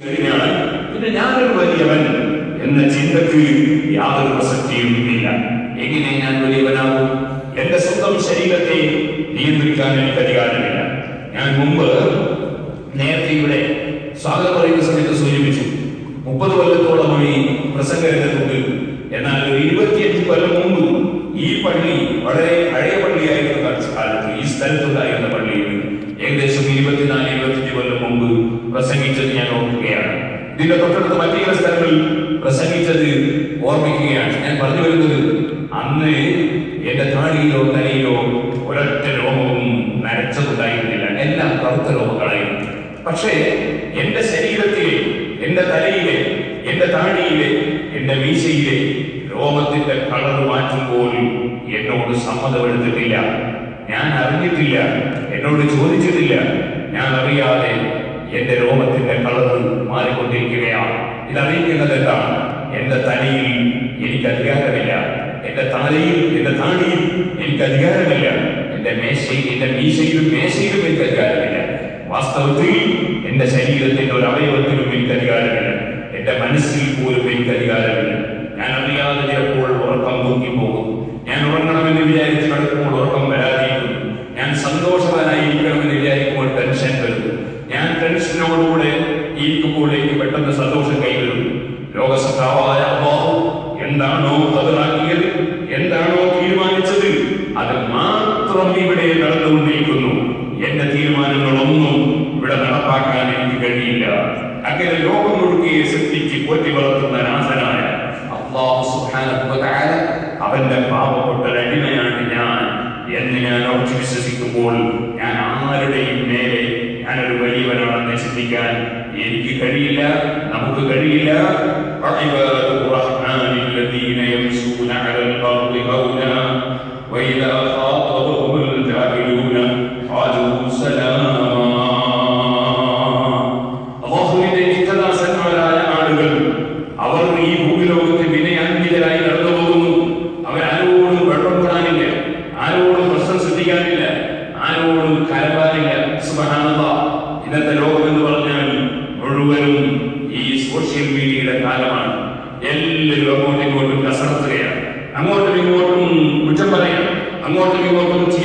കഴിഞ്ഞാൽ പിന്നെ ഞാനൊരു വലിയവൻ എന്ന ചിന്തക്ക് യാതൊരു പ്രസക്തിയും ഇല്ല എങ്ങനെ ഞാൻ വലിയവനാകും എന്റെ സ്വന്തം ശരീരത്തെ നിയന്ത്രിക്കാൻ എനിക്ക് അധികാരമില്ല ഞാൻ മുമ്പ് നേരത്തെ ഇവിടെ സ്വാഗതം പറയുന്ന സമയത്ത് സൂചിപ്പിച്ചു മുപ്പത് കൊല്ലത്തോളമായി പ്രസംഗരംഗത്തുണ്ട് എന്നാൽ ഒരു ഇരുപത്തിയഞ്ച് കൊല്ലം മുമ്പ് ഈ പള്ളി വളരെ പഴയ പള്ളിയായിരുന്ന കാലത്ത് ഈ സ്ഥലത്തുണ്ടായിരുന്ന പള്ളിയിൽ ഏകദേശം ഇരുപത്തിനാല് ഇരുപത്തിയഞ്ച് കൊല്ലം മുമ്പ് പ്രസംഗിച്ചത് ഞാൻ ഓർക്കുകയാണ് ഇതിന്റെ തൊട്ടടുത്ത് മറ്റു ചില സ്ഥലങ്ങളിൽ പ്രസംഗിച്ചത് ഓർമ്മിക്കുകയാണ് ഞാൻ പറഞ്ഞു വരുന്നത് അന്ന് എന്റെ താടിയിലോ തലയിലോ ഒരൊറ്റ രോമവും നരച്ചതുണ്ടായിരുന്നില്ല എല്ലാം കറുത്ത രോമങ്ങളായിരുന്നു പക്ഷേ എന്റെ ശരീരത്തിലെ എന്റെ തലയിലെ എന്റെ താടിയിലെ എന്റെ മീശയിലെ രോമത്തിന്റെ കളർ മാറ്റുമ്പോൾ എന്നോട് സമ്മതമെടുത്തിട്ടില്ല ഞാൻ അറിഞ്ഞിട്ടില്ല എന്നോട് ചോദിച്ചിട്ടില്ല ഞാൻ അറിയാതെ എന്റെ രോമത്തിന്റെ കളർ മാറിക്കൊണ്ടിരിക്കുകയാണ് ഇതറിയിക്കുന്നത് എന്താണ് എന്റെ തലയിൽ എനിക്ക് അധികാരമില്ല എന്റെ തലയിൽ എന്റെ താടിയിൽ എനിക്ക് അധികാരമില്ല എന്റെ മേശയിൽ എന്റെ മീശയിലും മേശയിലും എനിക്ക് അധികാരമില്ല വാസ്തവത്തിൽ എന്റെ ശരീരത്തിന്റെ ഒരു അവയവത്തിലും എനിക്ക് അധികാരമില്ല എന്റെ മനസ്സിൽ പോലും എനിക്ക് അധികാരമില്ല ഞാൻ അറിയാതെ ചിലപ്പോൾ ഉറക്കം തൂങ്ങിപ്പോകും ഞാൻ ഉറങ്ങണമെന്ന് വിചാരിച്ച് കിടക്കുമ്പോൾ ഉറക്കം വരാതിരിക്കുന്നു ഞാൻ സന്തോഷവാനായിരിക്കണമെന്ന് വിചാരിക്കുമ്പോൾ ടെൻഷൻ വരുന്നു ഞാൻ ടെൻഷനോടുകൂടെ ഇരിക്കുമ്പോൾ എനിക്ക് പെട്ടെന്ന് സന്തോഷം കൈവരും ലോകസഭാവായ അള്ളാഹു എന്താണോ കതിറാക്കിയത് എന്താണോ തീരുമാനിച്ചത് അത് മാത്രം ഇവിടെ നടന്നുകൊണ്ടിരിക്കുന്നു എന്റെ തീരുമാനങ്ങളൊന്നും ഇവിടെ നടപ്പാക്കാൻ എനിക്ക് കഴിയില്ല അങ്ങനെ ലോകം മുഴുക്കെ സൃഷ്ടിച്ച് പോറ്റി വളർത്തുന്ന നാഥനായ അള്ളാഹു സുബ്ഹാനഹു വ തആല അവന്റെ പാവപ്പെട്ട ഒരു അടിമയാണ് ഞാൻ എന്ന് ഞാൻ ഉറച്ചു വിശ്വസിക്കുമ്പോൾ ഞാൻ ആരുടെയും മേലെ ഞാനൊരു വലിയവനാണെന്ന് ചിന്തിക്കാൻ എനിക്ക് കഴിയില്ല നമുക്ക് കഴിയില്ല وعباد الرحمن الذين يمشون على الأرض هونا وإذا خاطبهم الجاهلون قالوا سلاما അള്ളാഹുവിന്റെ ഇഷ്ടദാസന്മാരായ ആളുകൾ അവർ ഈ ഭൂമിലോകത്ത് വിനയാന്വിതരായി നടന്നു പോകുന്നു അവരാരോടും വെള്ളപ്പെടാനില്ല ആരോടും പ്രശ്നം സൃഷ്ടിക്കാനില്ല ആരോടും കരപാനില്ല സുബഹാനത ഇന്നത്തെ ലോകം എന്ന് പറഞ്ഞാൽ മുഴുവനും ഈ സോഷ്യൽ മീഡിയയുടെ കാലമാണ് എല്ലാവരും അങ്ങോട്ടും ഇങ്ങോട്ടും കസർത്തുകയാണ് അങ്ങോട്ടും ഇങ്ങോട്ടും കുറ്റം പറയാം അങ്ങോട്ടും ഇങ്ങോട്ടും